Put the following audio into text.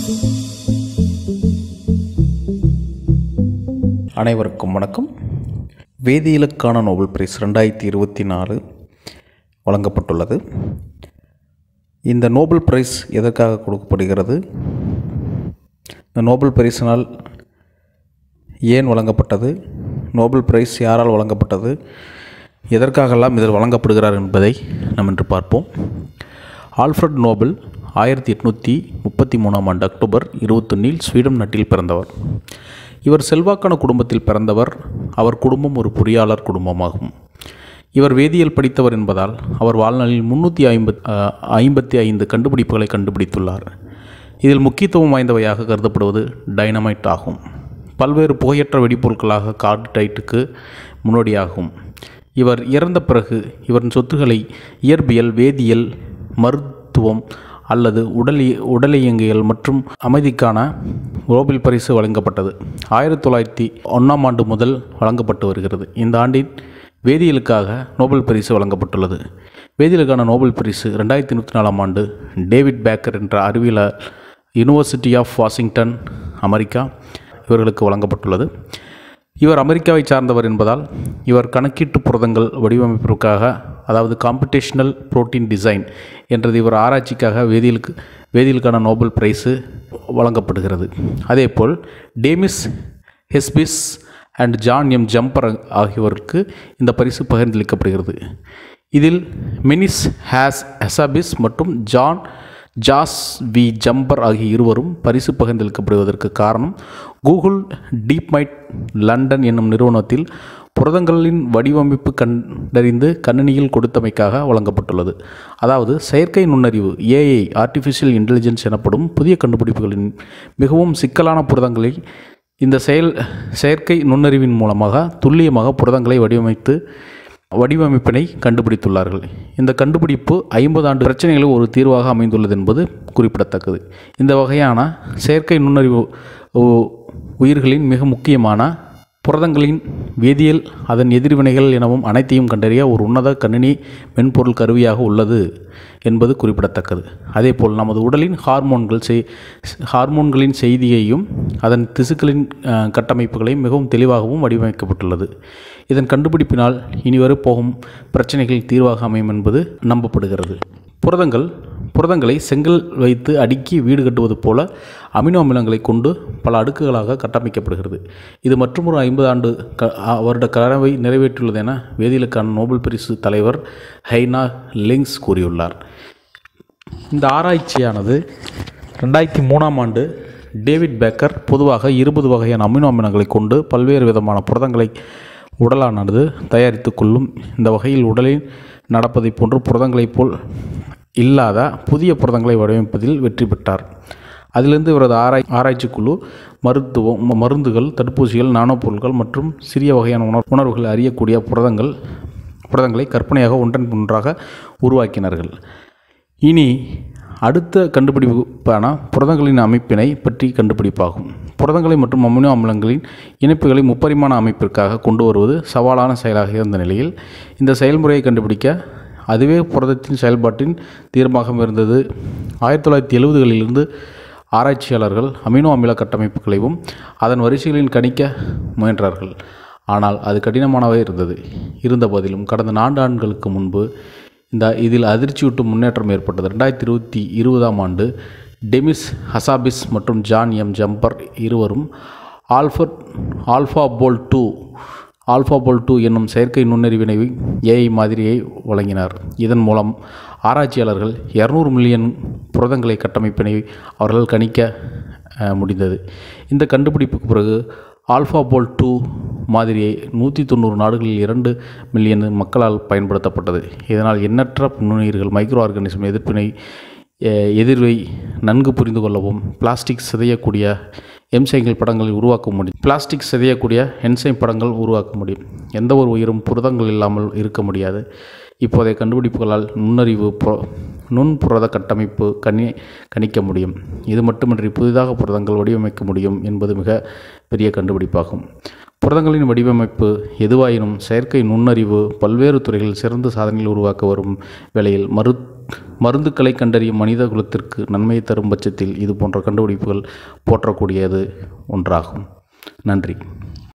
அனைவருக்கும் வணக்கம் வேதியியலுக்கான Nobel prize ரெண்டாயிரத்தி இருபத்தி நாலு வழங்கப்பட்டுள்ளது இந்த நோபல் பிரைஸ் எதற்காக கொடுக்கப்படுகிறது இந்த நோபல் பிரைஸினால் ஏன் வழங்கப்பட்டது நோபல் பிரைஸ் யாரால் வழங்கப்பட்டது எதற்காகலாம் இதில் வழங்கப்படுகிறார் என்பதை நாம் இன்று பார்ப்போம் ஆல்ஃப்ரட் நோபல் ஆயிரத்தி எட்நூற்றி முப்பத்தி மூணாம் ஆண்டு அக்டோபர் இருபத்தொன்னில் ஸ்வீடன் நாட்டில் பிறந்தவர் இவர் செல்வாக்கான குடும்பத்தில் பிறந்தவர் அவர் குடும்பம் ஒரு பொறியாளர் குடும்பமாகும் இவர் வேதியியல் படித்தவர் என்பதால் அவர் வாழ்நாளில் முன்னூற்றி ஐம்பத் ஐம்பத்தி ஐந்து கண்டுபிடிப்புகளை கண்டுபிடித்துள்ளார் இதில் முக்கியத்துவம் வாய்ந்தவையாக கருதப்படுவது டைனமைட் ஆகும் பல்வேறு புகையற்ற வெடிப்பொருட்களாக கார்டைட்டுக்கு முன்னோடியாகும் இவர் இறந்த பிறகு இவரின் சொத்துக்களை இயற்பியல் வேதியியல் மருத்துவம் அல்லது உடல் உடலியங்கியல் மற்றும் அமைதிக்கான நோபல் பரிசு வழங்கப்பட்டது ஆயிரத்தி தொள்ளாயிரத்தி ஒன்றாம் ஆண்டு முதல் வழங்கப்பட்டு வருகிறது இந்த ஆண்டின் வேதியியலுக்காக நோபல் பரிசு வழங்கப்பட்டுள்ளது வேதியியலுக்கான நோபல் பரிசு ரெண்டாயிரத்தி இருபத்தி நாலாம் ஆண்டு டேவிட் பேக்கர் என்ற அறிவியலாளர் யுனிவர்சிட்டி ஆஃப் வாஷிங்டன் அமெரிக்கா இவர்களுக்கு வழங்கப்பட்டுள்ளது இவர் அமெரிக்காவை சார்ந்தவர் என்பதால் இவர் கணக்கீட்டு புரதங்கள் வடிவமைப்பிற்காக அதாவது காம்படிஷனல் புரோட்டீன் டிசைன் என்றது இவர் ஆராய்ச்சிக்காக வேதியியலுக்கு வேதியியலுக்கான நோபல் பிரைஸு வழங்கப்படுகிறது அதேபோல் Demis Hassabis and John M Jumper ஆகியோருக்கு இந்த பரிசு பகிர்ந்தளிக்கப்படுகிறது இதில் மினிஸ் ஹேஸ் ஹெசாபிஸ் மற்றும் ஜான் ஜாஸ் வி ஜம்பர் ஆகிய இருவரும் பரிசு பகிர்ந்தளிக்கப்படுவதற்கு காரணம் கூகுள் டீப்மைட் லண்டன் என்னும் நிறுவனத்தில் புரதங்களின் வடிவமைப்பு கண்டறிந்து கணினியில் கொடுத்தமைக்காக வழங்கப்பட்டுள்ளது அதாவது செயற்கை நுண்ணறிவு ஏஐ ஆர்டிஃபிஷியல் இன்டெலிஜென்ஸ் எனப்படும் புதிய கண்டுபிடிப்புகளின் மிகவும் சிக்கலான புரதங்களை இந்த செயல் செயற்கை நுண்ணறிவின் மூலமாக துல்லியமாக புரதங்களை வடிவமைத்து வடிவமைப்பினை கண்டுபிடித்துள்ளார்கள் இந்த கண்டுபிடிப்பு ஐம்பது ஆண்டு பிரச்சனைகளுக்கு ஒரு தீர்வாக அமைந்துள்ளது என்பது குறிப்பிடத்தக்கது இந்த வகையான செயற்கை நுண்ணறிவு உயிர்களின் மிக முக்கியமான புரதங்களின் வேதியியல் அதன் எதிர்வினைகள் எனவும் அனைத்தையும் கண்டறிய ஒரு உன்னத கணினி மென்பொருள் கருவியாக உள்ளது என்பது குறிப்பிடத்தக்கது அதேபோல் நமது உடலின் ஹார்மோன்கள் செய் ஹார்மோன்களின் செய்தியையும் அதன் திசுக்களின் கட்டமைப்புகளையும் மிகவும் தெளிவாகவும் வடிவமைக்கப்பட்டுள்ளது இதன் கண்டுபிடிப்பினால் இனிவரு போகும் பிரச்சனைகள் தீர்வாக அமையும் என்பது நம்பப்படுகிறது புரதங்கள் புரதங்களை செங்கல் வைத்து அடுக்கி வீடு கட்டுவது போல அமினோ அமிலங்களை கொண்டு பல அடுக்குகளாக கட்டமைக்கப்படுகிறது இது மற்றொரு ஐம்பது ஆண்டு க வருட கனவை நிறைவேற்றியுள்ளது என வேதியியலுக்கான நோபல் பரிசு தலைவர் ஹைனா லிங்ஸ் கூறியுள்ளார் இந்த ஆராய்ச்சியானது ரெண்டாயிரத்தி மூணாம் ஆண்டு டேவிட் பேக்கர் பொதுவாக இருபது வகையான அமினோ அமிலங்களை கொண்டு பல்வேறு விதமான புரதங்களை உடலானது தயாரித்து கொள்ளும் இந்த வகையில் உடலில் நடப்பதை போன்று புரதங்களைப் போல் இல்லாத புதிய புரதங்களை வடிவமைப்பதில் வெற்றி பெற்றார் அதிலிருந்து இவரது ஆராய் ஆராய்ச்சி குழு மருத்துவம் மருந்துகள் தடுப்பூசிகள் நானோ பொருட்கள் மற்றும் சிறிய வகையான உணர் உணர்வுகள் அறியக்கூடிய புரதங்கள் புரதங்களை கற்பனையாக ஒன்றன் ஒன்றாக உருவாக்கினார்கள் இனி அடுத்த கண்டுபிடிப்பான புரதங்களின் அமைப்பினை பற்றி கண்டுபிடிப்பாகும் புரதங்களை மற்றும் அமினோ அமிலங்களின் இணைப்புகளை முப்பரிமாண அமைப்பிற்காக கொண்டு வருவது சவாலான செயலாக இருந்த நிலையில் இந்த செயல்முறையை கண்டுபிடிக்க அதுவே புரதத்தின் செயல்பாட்டின் தீர்மானம் இருந்தது ஆயிரத்தி தொள்ளாயிரத்தி எழுபதுகளிலிருந்து ஆராய்ச்சியாளர்கள் அமினோ அமில கட்டமைப்புகளையும் அதன் வரிசைகளின் கணிக்க முயன்றார்கள் ஆனால் அது கடினமானவே இருந்தது இருந்த போதிலும் கடந்த நான்கு ஆண்டுகளுக்கு முன்பு இந்த இதில் அதிர்ச்சியூட்டும் முன்னேற்றம் ஏற்பட்டது ரெண்டாயிரத்தி இருபத்தி இருபதாம் ஆண்டு டெமிஸ் ஹசாபிஸ் மற்றும் ஜான் எம் ஜம்பர் இருவரும் alpha AlphaFold two AlphaFold two என்னும் செயற்கை நுண்ணறிவினை ஏஐ மாதிரியை வழங்கினார் இதன் மூலம் ஆராய்ச்சியாளர்கள் இரநூறு மில்லியன் புரதங்களை கட்டமைப்பினை அவர்கள் கணிக்க முடிந்தது இந்த கண்டுபிடிப்புக்கு பிறகு ஆல்ஃபா போல் டூ மாதிரியை நூற்றி தொண்ணூறு நாடுகளில் இரண்டு மில்லியன் மக்களால் பயன்படுத்தப்பட்டது இதனால் எண்ணற்ற நுண்ணுயிர்கள் மைக்ரோ ஆர்கானிசம் எதிர்ப்பினை எதிர்வை நன்கு புரிந்து கொள்ளவும் பிளாஸ்டிக் சிதையக்கூடிய எம்சைங்கள் படங்களை உருவாக்க முடியும் பிளாஸ்டிக் சிதையக்கூடிய என்சைம் படங்கள் உருவாக்க முடியும் எந்த ஒரு உயிரும் புரதங்கள் இல்லாமல் இருக்க முடியாது இப்போதைய கண்டுபிடிப்புகளால் நுண்ணறிவு புர நுண் புரத கட்டமைப்பு கணி கணிக்க முடியும் இது மட்டுமின்றி புதிதாக புரதங்கள் வடிவமைக்க முடியும் என்பது மிக பெரிய கண்டுபிடிப்பாகும் புரதங்களின் வடிவமைப்பு எதுவாயினும் செயற்கை நுண்ணறிவு பல்வேறு துறைகளில் சிறந்த சாதனைகள் உருவாக்க வரும் வேளையில் மரு மருந்துக்களை கண்டறியும் மனித குலத்திற்கு நன்மையை தரும் பட்சத்தில் இது போன்ற கண்டுபிடிப்புகள் போற்றக்கூடியது ஒன்றாகும் நன்றி